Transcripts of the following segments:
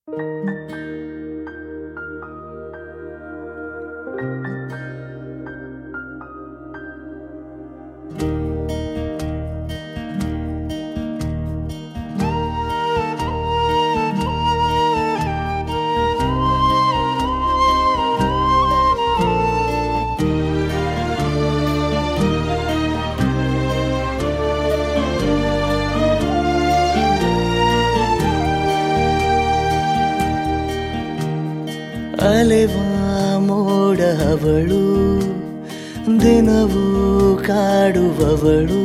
ಅಲೆವ ಮೋಡ ಅವಳು ದಿನವೂ ಕಾಡುವವಳು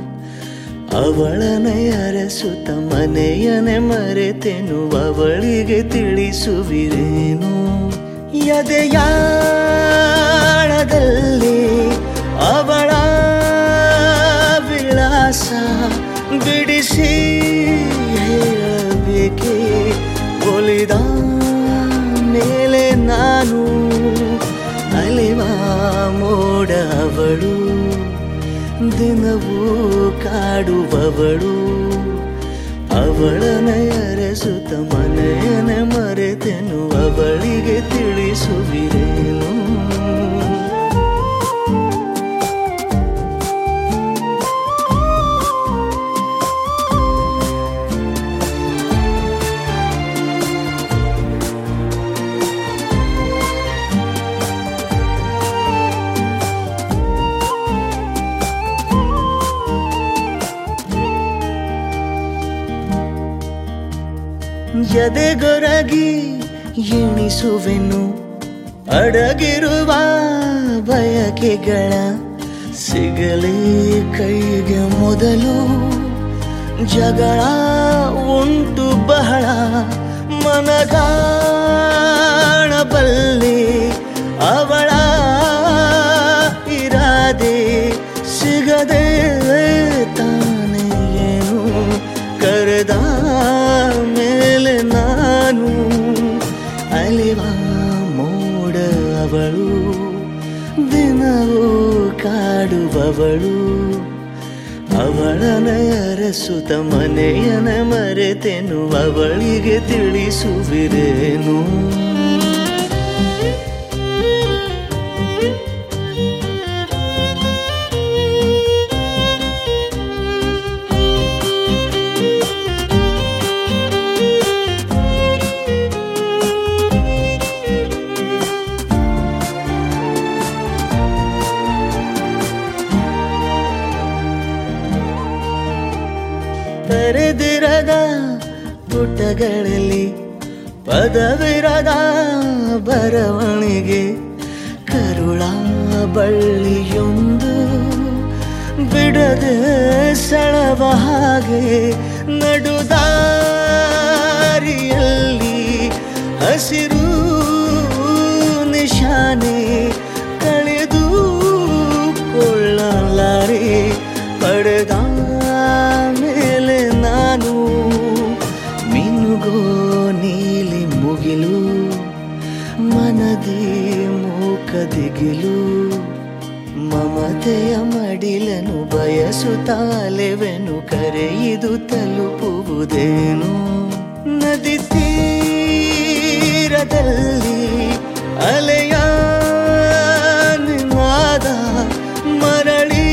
ಅವಳನೆ ಅರಸುತ್ತ ಮನೆಯನೆ ಮರೆತೆನು ಅವಳಿಗೆ ತಿಳಿಸುವಿರೇನು ಎದೆಯಾಳದಲ್ಲಿ ಅವಳ ವಿಳಾಸ ಬಿಡಿಸಿ ಹೇಳಬೇಕೆ ಒಲಿದ ಮೇಲೆ ನಾನು ಅಲೆವ ಮೋಡ ಅವಳು ದಿನವೂ ಕಾಡುವವಳು ಅವಳನ ಅರಸುತ್ತ ಮನೆಯನ ಮರೆತೆನು ಅವಳಿಗೆ ತಿಳಿಸುವಿರೇನು ಎದೆಗೊರಗಿ ಎಣಿಸುವೆನು ಅಡಗಿರುವ ಬಯಕೆಗಳ ಸಿಗಲಿ ಕೈಗೆ ಮೊದಲು ಜಗಳ ಉಂಟು ಬಹಳ ಮನಗಾಣಬಲ್ಲಿ ಅವಳ ಇರಾದೆ ಸಿಗದೆ ತಾನೇ ಏನು ಕರೆದ ಮೇಲೆ ನಾನು ಅಲಿವ ಮೋಡ ಅವಳು ದಿನವೂ ಕಾಡುವವಳು ಅವಳನ ಅರಸುತ್ತ ಮನೆಯನ ಮರೆತೆನು ಅವಳಿಗೆ ತಿಳಿಸುವಿರೇನು ತೆರೆದಿರದ ಪುಟಗಳಲ್ಲಿ ಪದವಿರದ ಬರವಣಿಗೆ ಕರುಳ ಬಳ್ಳಿಯೊಂದು ಬಿಡದೆ ಸೆಳವ ಹಾಗೆ ನಡುದಾರಿಯಲ್ಲಿ ಹಸಿರು ನಿಶಾನೆ ಕಳೆದು ಕೊಳ್ಳಲಾರೆ ಪಡೆದ ಮೇಲೆ ನಾನು ಮಿನುಗೋ ನೀಲಿ ಮುಗಿಲು ಮನದಿ ಮೂಕದಿಗಿಲು ಮಮತೆಯ ಮಡಿಲನು ಬಯಸುತ್ತಾಲೆವೆನು ಕರೆಯಿದು ತಲುಪುವುದೇನು ನದಿ ತೀರದಲ್ಲಿ ಅಲೆಯ ನಿನಾದ ಮರಳಿ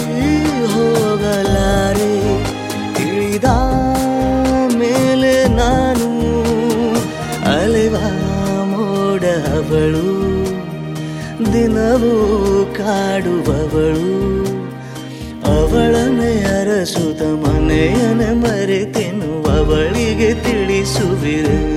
ಹೋಗಲಾರೆ ಇಳಿದ ಮೇಲೆ ನಾನು ಅಲೆವ ಮೋಡ ಅವಳು ದಿನವೂ ಕಾಡುವವಳು ಅವಳನೆ ಅರಸುತ್ತ ಮನೆಯನ ಮರೆತೆನು ಅವಳಿಗೆ ತಿಳಿಸುವಿರೆ